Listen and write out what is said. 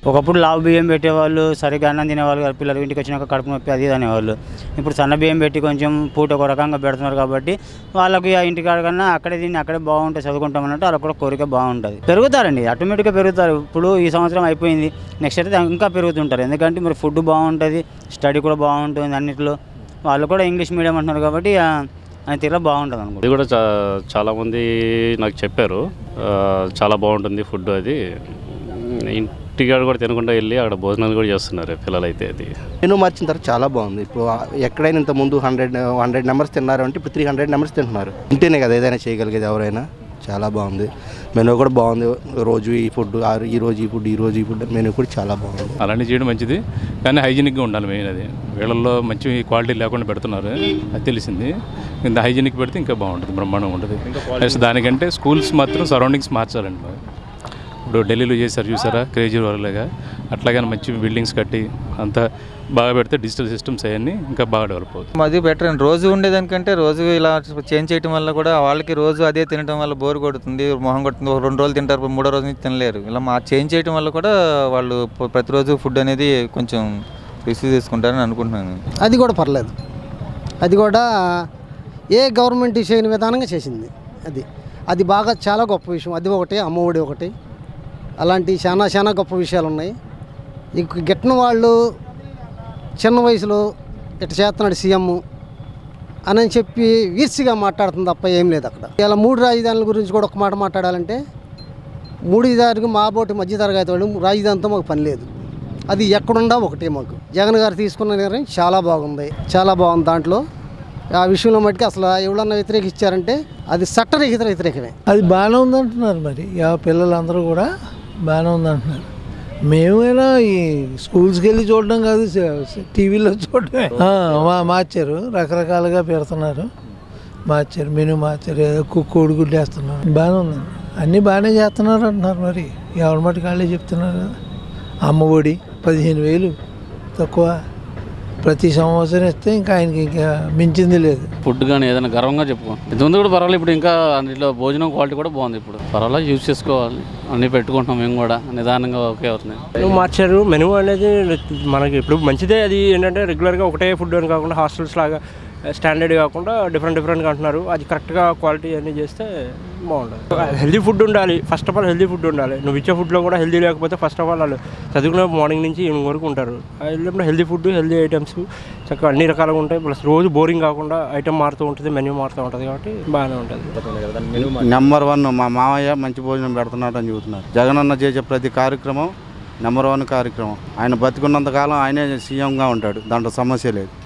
ఒకప్పుడు లావు బియ్యం పెట్టేవాళ్ళు సరిగ్గా అన్నం తినేవాళ్ళు కాదు. పిల్లలు ఇంటికి వచ్చినాక కడుపు నొప్పి అది ఇది అనేవాళ్ళు ఇప్పుడు సన్న బియ్యం పెట్టి కొంచెం పూట ఒక రకంగా పెడుతున్నారు కాబట్టి వాళ్ళకి ఆ ఇంటికాడ కన్నా అక్కడే తిని అక్కడే బాగుంటుంది చదువుకుంటాం అన్నట్టు వాళ్ళకి కూడా కోరిక బాగుంటుంది పెరుగుతారండి ఆటోమేటిక్గా పెరుగుతారు ఇప్పుడు ఈ సంవత్సరం అయిపోయింది నెక్స్ట్ అయితే ఇంకా పెరుగుతుంటారు ఎందుకంటే మరి ఫుడ్ బాగుంటుంది స్టడీ కూడా బాగుంటుంది అన్నిట్లో వాళ్ళు కూడా ఇంగ్లీష్ మీడియం అంటున్నారు కాబట్టి ఆ, ఆయన తీరా బాగుంటుంది అనుకుంటా అది కూడా చా చాలామంది నాకు చెప్పారు ఆ, చాలా బాగుంటుంది ఫుడ్ అది ఇంటికాడ కూడా తినకుండా వెళ్ళి అక్కడ భోజనాలు కూడా చేస్తున్నారు పిల్లలు అయితే అది మెనూ మార్చిన తర్వాత చాలా బాగుంది ఇప్పుడు ఆ- ఎక్కడైనా ఇంత ముందు హండ్రెడ్ హండ్రెడ్ నెంబర్స్ తిన్నారు అంటే ఇప్పుడు త్రీ హండ్రెడ్ నెంబర్స్ తింటున్నారు ఇంటేనే కదా ఏదైనా చేయగలిగేది ఎవరైనా చాలా బాగుంది మెనూ కూడా బాగుంది రోజు ఈ ఫుడ్ ఈ రోజు ఈ ఫుడ్ ఈ రోజు ఈ ఫుడ్ మెనూ కూడా చాలా బాగుంది అలాంటివి చేయడం మంచిది కానీ హైజీనిక్గా ఉండాలి మెయిన్ అది వీళ్ళల్లో మంచి క్వాలిటీ లేకుండా పెడుతున్నారు అది తెలిసింది ఇంత హైజీనిక్ పెడితే ఇంకా బాగుంటుంది బ్రహ్మాండంగా ఉంటుంది నెక్స్ట్ దానికంటే స్కూల్స్ మాత్రం సరౌండింగ్స్ మార్చాలండి మరి. ఇప్పుడు ఢిల్లీలో చేశారు చూసారా క్రేజీ వరల్గా అట్లాగే మంచి బిల్డింగ్స్ కట్టి అంతా బాగా పెడితే డిజిటల్ సిస్టమ్స్ అవన్నీ ఇంకా బాగా డెవలప్ అవుతుంది అది బెటర్ అండి రోజు ఉండేదానికంటే రోజు ఇలా చేంజ్ చేయడం వల్ల కూడా వాళ్ళకి రోజు అదే తినడం వల్ల బోర్ కొడుతుంది మొహం కొడుతుంది ఒక రెండు రోజులు తింటారు మూడో రోజు నుంచి తినలేరు ఇలా మా చేంజ్ చేయడం వల్ల కూడా వాళ్ళు ప- ప్రతిరోజు ఫుడ్ అనేది కొంచెం రిసీవ్ చేసుకుంటారని అనుకుంటున్నాను అది కూడా పర్లేదు అది కూడా ఏ గవర్నమెంట్ చేయని విధానంగా చేసింది అది అది బాగా చాలా గొప్ప విషయం అది ఒకటి అమ్మఒడి ఒకటి అలాంటి చాలా చాలా గొప్ప విషయాలు ఉన్నాయి ఇక గిట్టిన వాళ్ళు చిన్న వయసులో ఇట్లా చేస్తున్నాడు సీఎం అని చెప్పి ఈర్చిగా మాట్లాడుతుంది తప్ప ఏం లేదు అక్కడ ఇలా మూడు రాజధానుల గురించి కూడా ఒక మాట మాట్లాడాలంటే మూడు దారికి మా బోటి మధ్య తరగతి వాళ్ళు రాజధానితో మాకు పని లేదు అది ఎక్కడుండా ఒకటే మాకు జగన్ గారు తీసుకున్న నిర్ణయం చాలా బాగుంది చాలా బాగుంది దాంట్లో ఆ విషయంలో మట్టుకు అసలు ఎవరన్నా వ్యతిరేకించారంటే అది చట్టరహిత వ్యతిరేకమే అది బాగానే ఉందంటున్నారు మరి ఆ పిల్లలందరూ కూడా బాగానే ఉందంటున్నారు మేమైనా ఈ స్కూల్స్కి వెళ్ళి చూడడం కాదు స- టీవీలో చూడడమే ఆ, మా- మార్చారు రకరకాలుగా పెడుతున్నారు మార్చారు మెనూ మార్చారు ఏదో కు- కోడిగుడ్డు వేస్తున్నారు బాగానే ఉందండి అన్నీ బాగానే చేస్తున్నారు అంటున్నారు మరి ఎవరి మటుకు వాళ్ళే చెప్తున్నారు కదా అమ్మ ఒడి పదిహేను వేలు తక్కువ ప్రతి సంవత్సరం ఇస్తే ఇంకా ఆయనకి ఇంకా మించింది లేదు ఫుడ్ కానీ ఏదైనా గర్వంగా చెప్పుకో ఇంతకుముందు కూడా పర్వాలేదు ఇప్పుడు ఇంకా అన్నిట్లో భోజనం క్వాలిటీ కూడా బాగుంది ఇప్పుడు పర్వాలేదు యూజ్ చేసుకోవాలి అన్నీ పెట్టుకుంటున్నాం మేము కూడా నిదానంగా ఓకే అవుతుంది మెనూ మార్చారు మెనూ అనేది మనకి ఇప్పుడు మంచిదే అది ఏంటంటే రెగ్యులర్గా ఒకటే ఫుడ్ అని కాకుండా హాస్టల్స్ లాగా స్టాండర్డ్ కాకుండా డిఫరెంట్ డిఫరెంట్గా అంటున్నారు అది కరెక్ట్గా క్వాలిటీ అన్నీ చేస్తే బాగుంటుంది హెల్దీ ఫుడ్ ఉండాలి first of all healthy food ఉండాలి నువ్వు ఇచ్చే ఫుడ్లో కూడా హెల్దీ లేకపోతే ఫస్ట్ ఆఫ్ ఆల్ వాళ్ళు చదువుకునే మార్నింగ్ నుంచి ఈవినింగ్ వరకు ఉంటారు ఆ వెళ్ళినప్పుడు హెల్దీ ఫుడ్ హెల్దీ ఐటమ్స్ చక్కగా అన్ని రకాలుగా ఉంటాయి ప్లస్ రోజు బోరింగ్ కాకుండా ఐటమ్ మారుతూ ఉంటుంది మెన్యూ మారుతూ ఉంటుంది కాబట్టి బాగానే ఉంటుంది నెంబర్ వన్ మా మామయ్య మంచి భోజనం పెడుతున్నాడు అని చెబుతున్నారు జగనన్న చేసే ప్రతి కార్యక్రమం నెంబర్ వన్ కార్యక్రమం ఆయన బతికున్నంత కాలం ఆయనే సీఎంగా ఉంటాడు దాంట్లో సమస్య లేదు